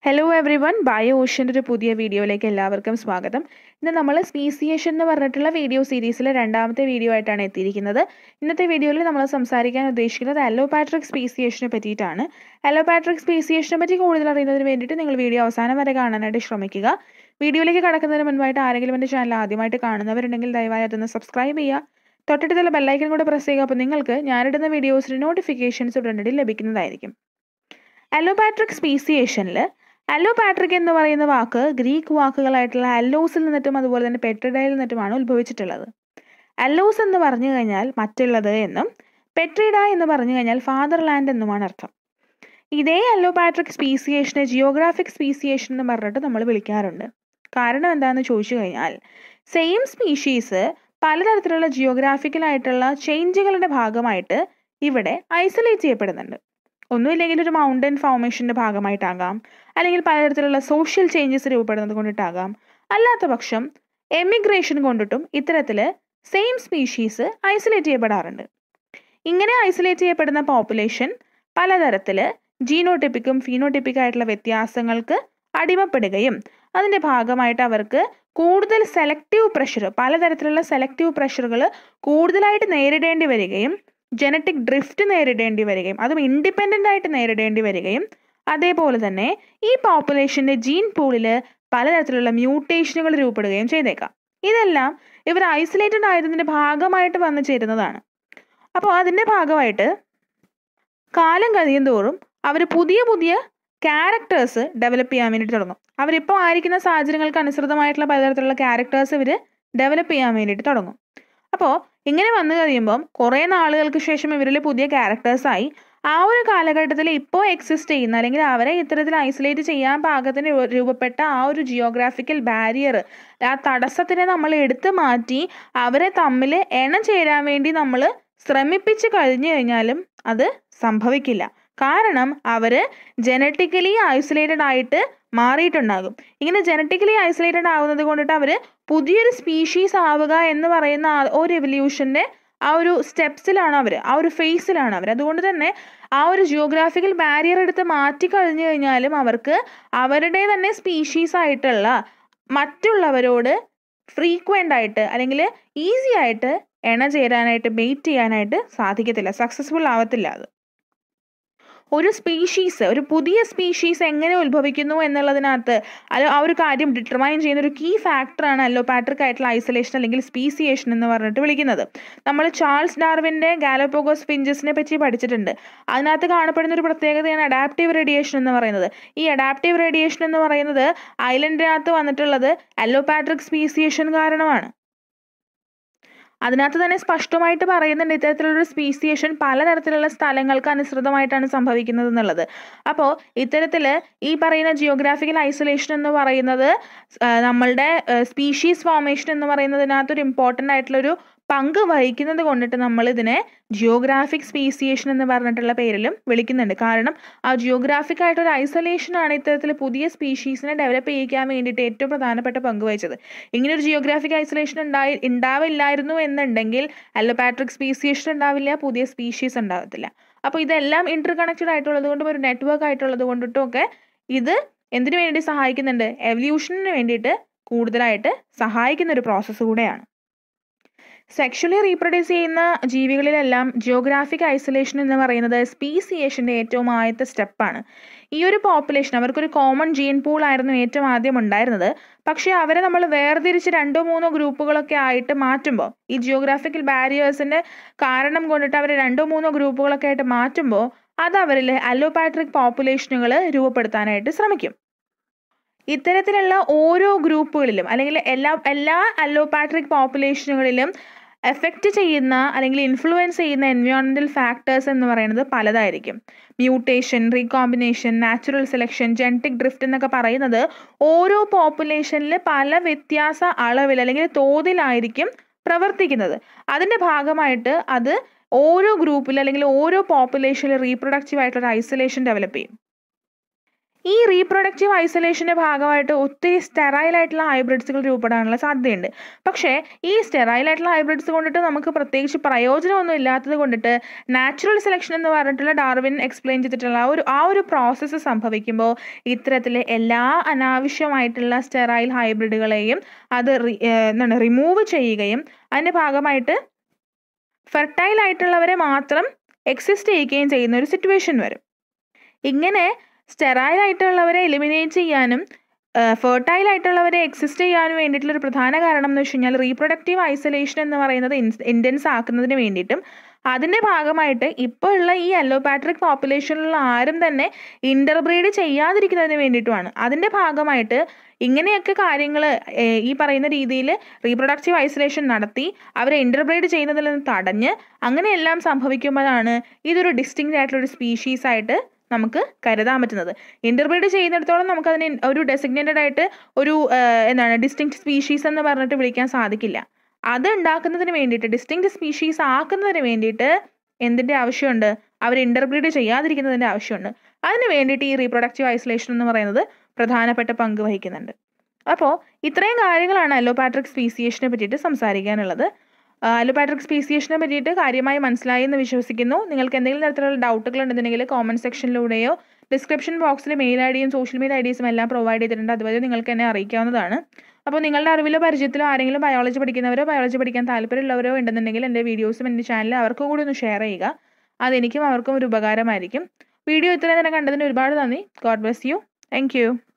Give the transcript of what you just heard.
hello everyone bio ഓഷ്യൻ്റെ ഒരു പുതിയ വീഡിയോയിലേക്ക് എല്ലാവർക്കും സ്വാഗതം ഇന്ന് നമ്മൾ സ്പീസിയേഷൻ എന്ന് പറഞ്ഞിട്ടുള്ള വീഡിയോ സീരീസിലെ രണ്ടാമത്തെ വീഡിയോ ആയിട്ടാണ് എത്തിയിരിക്കുന്നത് ഇന്നത്തെ വീഡിയോയിൽ നമ്മൾ സംസാരിക്കാൻ ഉദ്ദേശിക്കുന്നത് അലോപാട്രിക് സ്പീസിയേഷനെ പറ്റിയിട്ടാണ് അലോപാട്രിക് സ്പീസിയേഷനെ പറ്റി കൂടുതൽ അറിയുന്നതിന് വേണ്ടിയിട്ട് നിങ്ങൾ വീഡിയോ അവസാനം വരെ കാണാനായിട്ട് ശ്രമിക്കുക വീഡിയോയിലേക്ക് കടക്കുന്നതിന് മുൻപായിട്ട് ആരെങ്കിലും എൻ്റെ ചാനൽ ആദ്യമായിട്ട് കാണുന്നവരുണ്ടെങ്കിൽ ദയവായി അതൊന്ന് സബ്സ്ക്രൈബ് ചെയ്യുക തൊട്ടടുത്തുള്ള ബെല്ലൈക്കൻ കൂടെ പ്രസ് ചെയ്യുക അപ്പോൾ നിങ്ങൾക്ക് ഞാനിടുന്ന വീഡിയോസിൻ്റെ നോട്ടിഫിക്കേഷൻസ് ഉടനടി ലഭിക്കുന്നതായിരിക്കും അലോപാട്രിക് സ്പീസിയേഷനിൽ അലോപാട്രിക് എന്ന് പറയുന്ന വാക്ക് ഗ്രീക്ക് വാക്കുകളായിട്ടുള്ള അല്ലോസിൽ നിന്നിട്ടും അതുപോലെ തന്നെ പെട്രിഡയിൽ നിന്നിട്ടുമാണ് ഉത്ഭവിച്ചിട്ടുള്ളത് അല്ലോസ് എന്ന് പറഞ്ഞു കഴിഞ്ഞാൽ മറ്റുള്ളത് എന്നും പെട്രിഡ എന്ന് പറഞ്ഞു കഴിഞ്ഞാൽ ഫാദർലാൻഡ് എന്നുമാണ് അർത്ഥം ഇതേ അലോപാട്രിക് സ്പീസിയേഷനെ ജിയോഗ്രാഫിക് സ്പീസിയേഷൻ എന്ന് പറഞ്ഞിട്ട് നമ്മൾ വിളിക്കാറുണ്ട് കാരണം എന്താണെന്ന് ചോദിച്ചു കഴിഞ്ഞാൽ സെയിം സ്പീഷീസ് പലതരത്തിലുള്ള ജിയോഗ്രാഫിക്കലായിട്ടുള്ള ചേഞ്ചുകളുടെ ഭാഗമായിട്ട് ഇവിടെ ഐസൊലേറ്റ് ചെയ്യപ്പെടുന്നുണ്ട് ഒന്നുമില്ലെങ്കിൽ ഒരു മൗണ്ടൻ ഫോർമേഷൻ്റെ ഭാഗമായിട്ടാകാം അല്ലെങ്കിൽ പലതരത്തിലുള്ള സോഷ്യൽ ചേഞ്ചസ് രൂപപ്പെടുന്നത് കൊണ്ടിട്ടാകാം അല്ലാത്ത പക്ഷം എമിഗ്രേഷൻ കൊണ്ടിട്ടും ഇത്തരത്തിൽ സെയിം സ്പീഷീസ് ഐസൊലേറ്റ് ചെയ്യപ്പെടാറുണ്ട് ഇങ്ങനെ ഐസൊലേറ്റ് ചെയ്യപ്പെടുന്ന പോപ്പുലേഷൻ പലതരത്തിൽ ജീനോട്ടിപ്പിക്കും ഫീനോട്ടിപ്പിക്കും ആയിട്ടുള്ള വ്യത്യാസങ്ങൾക്ക് അടിമപ്പെടുകയും അതിൻ്റെ ഭാഗമായിട്ട് അവർക്ക് കൂടുതൽ സെലക്റ്റീവ് പ്രഷർ പലതരത്തിലുള്ള സെലക്റ്റീവ് പ്രഷറുകൾ കൂടുതലായിട്ട് നേരിടേണ്ടി വരികയും ജനറ്റിക് ഡ്രിഫ്റ്റ് നേരിടേണ്ടി വരികയും അതും ഇൻഡിപെൻഡൻ്റ് ആയിട്ട് നേരിടേണ്ടി വരികയും അതേപോലെ തന്നെ ഈ പോപ്പുലേഷൻ്റെ ജീൻ പൂളിൽ പലതരത്തിലുള്ള മ്യൂട്ടേഷനുകൾ രൂപപ്പെടുകയും ചെയ്തേക്കാം ഇതെല്ലാം ഇവർ ഐസൊലേറ്റഡ് ആയതിൻ്റെ ഭാഗമായിട്ട് വന്നു ചേരുന്നതാണ് അപ്പോൾ അതിൻ്റെ ഭാഗമായിട്ട് കാലം കഴിയും തോറും അവർ പുതിയ പുതിയ ക്യാരക്ടേഴ്സ് ഡെവലപ്പ് ചെയ്യാൻ വേണ്ടിയിട്ട് തുടങ്ങും അവരിപ്പോൾ ആയിരിക്കുന്ന സാഹചര്യങ്ങൾക്ക് അനുസൃതമായിട്ടുള്ള പലതരത്തിലുള്ള ക്യാരക്ടേഴ്സ് ഇവർ ഡെവലപ്പ് ചെയ്യാൻ വേണ്ടിയിട്ട് തുടങ്ങും അപ്പോൾ ഇങ്ങനെ വന്നു കഴിയുമ്പം കുറേ നാളുകൾക്ക് ശേഷം ഇവരിൽ പുതിയ ക്യാരക്ടേഴ്സായി ആ ഒരു കാലഘട്ടത്തിൽ ഇപ്പോൾ എക്സിസ്റ്റ് ചെയ്യുന്ന അല്ലെങ്കിൽ അവരെ ഇത്തരത്തിൽ ഐസൊലേറ്റ് ചെയ്യാൻ പാകത്തിന് രൂപപ്പെട്ട ആ ഒരു ജിയോഗ്രാഫിക്കൽ ബാരിയർ ആ തടസ്സത്തിനെ നമ്മൾ എടുത്തു മാറ്റി അവരെ തമ്മിൽ എണം ചേരാൻ വേണ്ടി നമ്മൾ ശ്രമിപ്പിച്ച് കഴിഞ്ഞു കഴിഞ്ഞാലും അത് സംഭവിക്കില്ല കാരണം അവർ ജനറ്റിക്കലി ഐസൊലേറ്റഡ് ആയിട്ട് മാറിയിട്ടുണ്ടാകും ഇങ്ങനെ ജനറ്റിക്കലി ഐസൊലേറ്റഡ് ആവുന്നത് കൊണ്ടിട്ട് അവർ പുതിയൊരു സ്പീഷീസ് ആവുക എന്ന് പറയുന്ന ഒരു എവല്യൂഷൻ്റെ ആ ഒരു സ്റ്റെപ്സിലാണ് അവർ ആ ഒരു ഫേസിലാണ് അവർ അതുകൊണ്ട് തന്നെ ആ ഒരു ജിയോഗ്രാഫിക്കൽ ബാരിയർ എടുത്ത് മാറ്റി കഴിഞ്ഞു കഴിഞ്ഞാലും അവർക്ക് അവരുടെ തന്നെ സ്പീഷീസ് ആയിട്ടുള്ള മറ്റുള്ളവരോട് ഫ്രീക്വൻ്റ് ആയിട്ട് അല്ലെങ്കിൽ ഈസി ആയിട്ട് എണ ചേരാനായിട്ട് മെയ്റ്റ് ചെയ്യാനായിട്ട് സാധിക്കത്തില്ല സക്സസ്ഫുൾ ആവത്തില്ല അത് ഒരു സ്പീഷീസ് ഒരു പുതിയ സ്പീഷീസ് എങ്ങനെ ഉത്ഭവിക്കുന്നു എന്നുള്ളതിനകത്ത് അത് ആ ഒരു കാര്യം ഡിറ്റർമൈൻ ചെയ്യുന്ന ഒരു കീ ഫാക്ടറാണ് അല്ലോപാട്രിക് ആയിട്ടുള്ള ഐസൊലേഷൻ അല്ലെങ്കിൽ സ്പീസിയേഷൻ എന്ന് പറഞ്ഞിട്ട് വിളിക്കുന്നത് നമ്മൾ ചാൾസ് ഡാർവിൻ്റെ ഗാലോപോഗോസ് ഫിഞ്ചസിനെ പറ്റി പഠിച്ചിട്ടുണ്ട് അതിനകത്ത് കാണപ്പെടുന്ന ഒരു പ്രത്യേകതയാണ് അഡാപ്റ്റീവ് റേഡിയേഷൻ എന്ന് പറയുന്നത് ഈ അഡാപ്റ്റീവ് റേഡിയേഷൻ എന്ന് പറയുന്നത് ഐലൻഡിനകത്ത് വന്നിട്ടുള്ളത് അല്ലോപാട്രിക് സ്പീസിയേഷൻ കാരണമാണ് അതിനകത്ത് തന്നെ സ്പഷ്ടമായിട്ട് പറയുന്നുണ്ട് ഇത്തരത്തിലുള്ള സ്പീസിയേഷൻ പലതരത്തിലുള്ള സ്ഥലങ്ങൾക്ക് അനുസൃതമായിട്ടാണ് സംഭവിക്കുന്നത് എന്നുള്ളത് അപ്പോൾ ഇത്തരത്തിൽ ഈ പറയുന്ന ജിയോഗ്രാഫിക്കൽ ഐസൊലേഷൻ എന്ന് പറയുന്നത് നമ്മളുടെ സ്പീഷീസ് ഫോർമേഷൻ എന്ന് പറയുന്നതിനകത്തൊരു ഇമ്പോർട്ടൻ്റ് ആയിട്ടുള്ളൊരു പങ്ക് വഹിക്കുന്നത് കൊണ്ടിട്ട് നമ്മൾ ഇതിനെ ജിയോഗ്രാഫിക് സ്പീസിയേഷൻ എന്ന് പറഞ്ഞിട്ടുള്ള പേരിലും വിളിക്കുന്നുണ്ട് കാരണം ആ ജിയോഗ്രാഫിക് ആയിട്ടൊരു ഐസൊലേഷൻ ആണ് ഇത്തരത്തിൽ പുതിയ സ്പീഷീസിനെ ഡെവലപ്പ് ചെയ്യിക്കാൻ വേണ്ടിയിട്ട് ഏറ്റവും പ്രധാനപ്പെട്ട പങ്ക് വഹിച്ചത് ഇങ്ങനെ ഒരു ജിയോഗ്രാഫിക് ഐസൊലേഷൻ ഉണ്ടായി ഉണ്ടാവില്ലായിരുന്നു എന്നുണ്ടെങ്കിൽ അലോപാട്രിക് സ്പീസിയേഷൻ ഉണ്ടാവില്ല പുതിയ സ്പീഷീസ് ഉണ്ടാകത്തില്ല അപ്പോൾ ഇതെല്ലാം ഇന്റർ കണക്റ്റഡ് ആയിട്ടുള്ളത് കൊണ്ടും ഒരു നെറ്റ്വർക്ക് ആയിട്ടുള്ളത് കൊണ്ടിട്ടും ഒക്കെ ഇത് എന്തിനു വേണ്ടി സഹായിക്കുന്നുണ്ട് എവല്യൂഷന് വേണ്ടിയിട്ട് കൂടുതലായിട്ട് സഹായിക്കുന്ന ഒരു പ്രോസസ്സ് കൂടെയാണ് സെക്ഷലി റീപ്രൊഡ്യൂസ് ചെയ്യുന്ന ജീവികളിലെല്ലാം ജിയോഗ്രാഫിക് ഐസൊലേഷൻ എന്ന് പറയുന്നത് സ്പീസിയേഷൻ്റെ ഏറ്റവും ആദ്യത്തെ സ്റ്റെപ്പാണ് ഈ ഒരു പോപ്പുലേഷൻ അവർക്കൊരു കോമൺ ജീൻ പൂൾ ആയിരുന്നു ഏറ്റവും ആദ്യം ഉണ്ടായിരുന്നത് പക്ഷേ അവരെ നമ്മൾ വേർതിരിച്ച് രണ്ടോ മൂന്നോ ഗ്രൂപ്പുകളൊക്കെ ആയിട്ട് മാറ്റുമ്പോൾ ഈ ജിയോഗ്രാഫിക്കൽ ബാരിയേഴ്സിൻ്റെ കാരണം കൊണ്ടിട്ട് അവരെ രണ്ടോ മൂന്നോ ഗ്രൂപ്പുകളൊക്കെ ആയിട്ട് മാറ്റുമ്പോൾ അത് അവരിൽ അലോപാട്രിക് പോപ്പുലേഷനുകൾ രൂപപ്പെടുത്താനായിട്ട് ശ്രമിക്കും ഇത്തരത്തിലുള്ള ഓരോ ഗ്രൂപ്പുകളിലും അല്ലെങ്കിൽ എല്ലാ എല്ലാ അലോപാട്രിക് പോപ്പുലേഷനുകളിലും എഫക്റ്റ് ചെയ്യുന്ന അല്ലെങ്കിൽ ഇൻഫ്ലുവൻസ് ചെയ്യുന്ന എൻവയോൺമെൻറ്റൽ ഫാക്ടേഴ്സ് എന്ന് പറയുന്നത് പലതായിരിക്കും mutation recombination natural selection genetic drift എന്നൊക്കെ പറയുന്നത് ഓരോ പോപ്പുലേഷനിൽ പല വ്യത്യാസ അളവിൽ അല്ലെങ്കിൽ തോതിലായിരിക്കും പ്രവർത്തിക്കുന്നത് അതിൻ്റെ ഭാഗമായിട്ട് അത് ഓരോ ഗ്രൂപ്പിൽ അല്ലെങ്കിൽ ഓരോ പോപ്പുലേഷനിൽ റീപ്രൊഡക്റ്റീവ് ആയിട്ടുള്ള ഐസൊലേഷൻ ഡെവലപ്പ് ചെയ്യും ഈ റീപ്രൊഡക്റ്റീവ് ഐസൊലേഷൻ്റെ ഭാഗമായിട്ട് ഒത്തിരി സ്റ്റെറൈൽ ആയിട്ടുള്ള ഹൈബ്രിഡ്സുകൾ രൂപപ്പെടാനുള്ള സാധ്യതയുണ്ട് പക്ഷേ ഈ സ്റ്റെറൈൽ ആയിട്ടുള്ള ഹൈബ്രിഡ്സ് കൊണ്ടിട്ട് നമുക്ക് പ്രത്യേകിച്ച് പ്രയോജനമൊന്നും ഇല്ലാത്തത് കൊണ്ടിട്ട് നാച്ചുറൽ സെലക്ഷൻ എന്ന് പറഞ്ഞിട്ടുള്ള ഡാർവിൻ എക്സ്പ്ലെയിൻ ചെയ്തിട്ടുള്ള ആ ഒരു ആ ഒരു പ്രോസസ്സ് സംഭവിക്കുമ്പോൾ ഇത്തരത്തിലെ എല്ലാ അനാവശ്യമായിട്ടുള്ള സ്റ്റെറൈൽ ഹൈബ്രിഡുകളെയും അത് റി- ഏഹ് എന്താണ് റിമൂവ് ചെയ്യുകയും അതിൻ്റെ ഭാഗമായിട്ട് ഫെർട്ടൈൽ ആയിട്ടുള്ളവരെ മാത്രം എക്സിസ്റ്റ് ചെയ്യുകയും ചെയ്യുന്ന ഒരു സിറ്റുവേഷൻ വരും ഇങ്ങനെ സ്റ്റെറൈൽ ആയിട്ടുള്ളവരെ എലിമിനേറ്റ് ചെയ്യാനും ഫെർട്ടൈൽ ആയിട്ടുള്ളവരെ എക്സിസ്റ്റ് ചെയ്യാനും വേണ്ടിയിട്ടുള്ള ഒരു പ്രധാന കാരണം എന്ന് വെച്ച് കഴിഞ്ഞാൽ റീപ്രൊഡക്റ്റീവ് ഐസൊലേഷൻ എന്ന് പറയുന്നത് ഇൻറ്റൻസ് ആക്കുന്നതിന് വേണ്ടിയിട്ടും അതിൻ്റെ ഭാഗമായിട്ട് ഇപ്പോൾ ഉള്ള ഈ അലോപാട്രിക് പോപ്പുലേഷനിലുള്ള ആരും തന്നെ ഇന്റർബ്രീഡ് ചെയ്യാതിരിക്കുന്നതിന് വേണ്ടിയിട്ടുമാണ് അതിൻ്റെ ഭാഗമായിട്ട് ഇങ്ങനെയൊക്കെ കാര്യങ്ങൾ ഈ പറയുന്ന രീതിയിൽ റീപ്രൊഡക്റ്റീവ് ഐസൊലേഷൻ നടത്തി അവരെ ഇന്റർബ്രീഡ് ചെയ്യുന്നതിൽ നിന്ന് തടഞ്ഞ് അങ്ങനെയെല്ലാം സംഭവിക്കുമ്പോഴാണ് ഇതൊരു ഡിസ്റ്റിങ്റ്റ് ആയിട്ടുള്ള ഒരു സ്പീഷീസ് ആയിട്ട് നമുക്ക് കരുതാൻ പറ്റുന്നത് ഇന്റർബ്രീഡ് ചെയ്യുന്നിടത്തോളം നമുക്കതിനെ ഒരു ഡെസിഗ്നേറ്റഡ് ആയിട്ട് ഒരു ആ, എന്താണ് ഡിസ്റ്റിങ്ക്റ്റ് സ്പീഷീസ് എന്ന് പറഞ്ഞിട്ട് വിളിക്കാൻ സാധിക്കില്ല അത് ഉണ്ടാക്കുന്നതിന് വേണ്ടിയിട്ട് ഡിസ്റ്റിങ്ക്റ്റ് സ്പീഷീസ് ആക്കുന്നതിന് വേണ്ടിയിട്ട് എന്തിൻ്റെ ആവശ്യമുണ്ട് അവർ ഇന്റർബ്രീഡ് ചെയ്യാതിരിക്കുന്നതിൻ്റെ ആവശ്യമുണ്ട് അതിന് വേണ്ടിയിട്ട് ഈ റീപ്രൊഡക്റ്റീവ് ഐസൊലേഷൻ എന്ന് പറയുന്നത് പ്രധാനപ്പെട്ട പങ്ക് വഹിക്കുന്നുണ്ട് അപ്പോൾ ഇത്രയും കാര്യങ്ങളാണ് അലോപാട്രിക് സ്പീസിയേഷനെ പറ്റിയിട്ട് സംസാരിക്കാനുള്ളത് അലോപാട്രിക് സ്പീസിയേഷനെ പറ്റിയിട്ട് കാര്യമായി മനസ്സിലായി എന്ന് വിശ്വസിക്കുന്നു നിങ്ങൾക്ക് എന്തെങ്കിലും തരത്തിലുള്ള ഡൗട്ടുകൾ ഉണ്ടെന്നുണ്ടെങ്കിൽ കോമൻറ്റ് സെക്ഷനിലൂടെയോ ഡിസ്ക്രിപ്ഷൻ ബോക്സിൽ മെയിൽ ഐ ഡിയും സോഷ്യൽ മീഡിയ ഐ ഡീസും എല്ലാം പ്രൊവൈഡ് ചെയ്തിട്ടുണ്ട് അതുവരെ നിങ്ങൾക്ക് എന്നെ അറിയിക്കാവുന്നതാണ് അപ്പോൾ നിങ്ങളുടെ അറിവിലോ പരിചയത്തിലോ ആരെങ്കിലും ബയോളജി പഠിക്കുന്നവരോ ബയോളജി പഠിക്കാൻ താല്പര്യമുള്ളവരോ ഉണ്ടെന്നുണ്ടെങ്കിൽ എൻ്റെ വീഡിയോസും എൻ്റെ ചാനൽ അവർക്കും കൂടി ഒന്ന് ഷെയർ ചെയ്യുക അതെനിക്കും അവർക്കും ഒരു ഉപകാരമായിരിക്കും വീഡിയോ ഇത്രയും നേരം കണ്ടതിന് ഒരുപാട് നന്ദി God bless you thank U